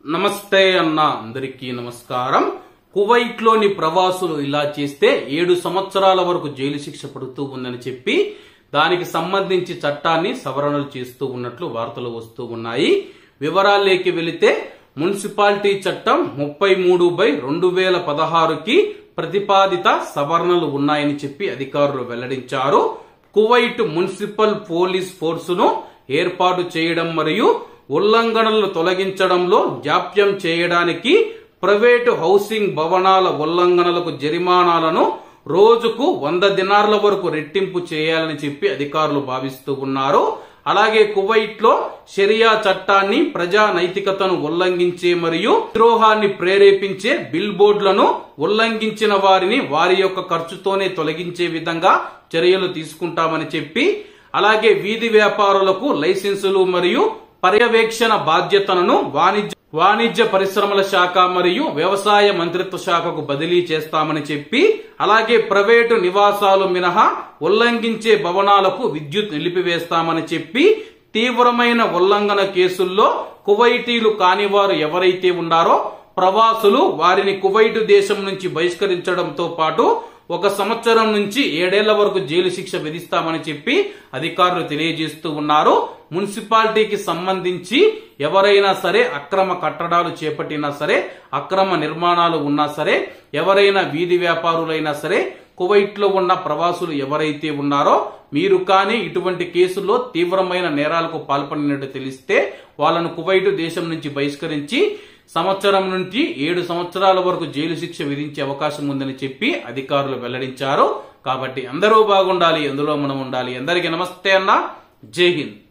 నమస్తే అన్న అందరికీ నమస్కారం కువైట్ లోని ప్రవాసులు ఇలా చేస్తే ఏడు సంవత్సరాల వరకు జైలు శిక్ష పడుతూ ఉందని చెప్పి దానికి సంబంధించి చట్టాన్ని సవరణలు చేస్తూ ఉన్నట్లు వార్తలు వస్తూ ఉన్నాయి వివరాల్లోకి వెళితే మున్సిపాలిటీ చట్టం ముప్పై మూడు బై రెండు వేల పదహారుకి ప్రతిపాదిత సవరణలు ఉన్నాయని చెప్పి అధికారులు వెల్లడించారు కువైట్ మున్సిపల్ పోలీస్ ఫోర్సును ఏర్పాటు చేయడం మరియు ఉల్లంఘనలను తొలగించడంలో జాప్యం చేయడానికి ప్రైవేటు హౌసింగ్ భవనాల ఉల్లంఘనలకు జరిమానాలను రోజుకు వంద దినార్ల వరకు రెట్టింపు చేయాలని చెప్పి అధికారులు భావిస్తూ ఉన్నారు అలాగే కువైట్ లో షరియా చట్టాన్ని ప్రజా నైతికతను ఉల్లంఘించే మరియు ద్రోహాన్ని ప్రేరేపించే బిల్ బోర్డులను ఉల్లంఘించిన వారిని వారి యొక్క ఖర్చుతోనే తొలగించే విధంగా చర్యలు తీసుకుంటామని చెప్పి అలాగే వీధి వ్యాపారులకు లైసెన్సులు మరియు పర్యవేక్షణ బాధ్యతలను వాణిజ్య వాణిజ్య పరిశ్రమల శాఖ మరియు వ్యవసాయ మంత్రిత్వ శాఖకు బదిలీ చేస్తామని చెప్పి అలాగే ప్రైవేటు నివాసాలు మినహా ఉల్లంఘించే భవనాలకు విద్యుత్ నిలిపివేస్తామని చెప్పి తీవ్రమైన ఉల్లంఘన కేసుల్లో కువైటీలు కాని వారు ఎవరైతే ఉన్నారో ప్రవాసులు వారిని కువైటు దేశం నుంచి బహిష్కరించడంతో పాటు ఒక సంవత్సరం నుంచి ఏడేళ్ల వరకు జైలు శిక్ష విధిస్తామని చెప్పి అధికారులు తెలియజేస్తూ ఉన్నారు మున్సిపాలిటీకి సంబంధించి ఎవరైనా సరే అక్రమ కట్టడాలు చేపట్టినా సరే అక్రమ నిర్మాణాలు ఉన్నా సరే ఎవరైనా వీధి వ్యాపారులైనా సరే కువైట్ లో ఉన్న ప్రవాసులు ఎవరైతే ఉన్నారో మీరు కానీ ఇటువంటి కేసుల్లో తీవ్రమైన నేరాలకు పాల్పడినట్టు తెలిస్తే వాళ్ళను కువైట్ దేశం నుంచి బహిష్కరించి సంవత్సరం నుంచి ఏడు సంవత్సరాల వరకు జైలు శిక్ష విధించే అవకాశం ఉందని చెప్పి అధికారులు వెల్లడించారు కాబట్టి అందరూ బాగుండాలి అందులో మనం ఉండాలి అందరికీ నమస్తే అన్న జై హింద్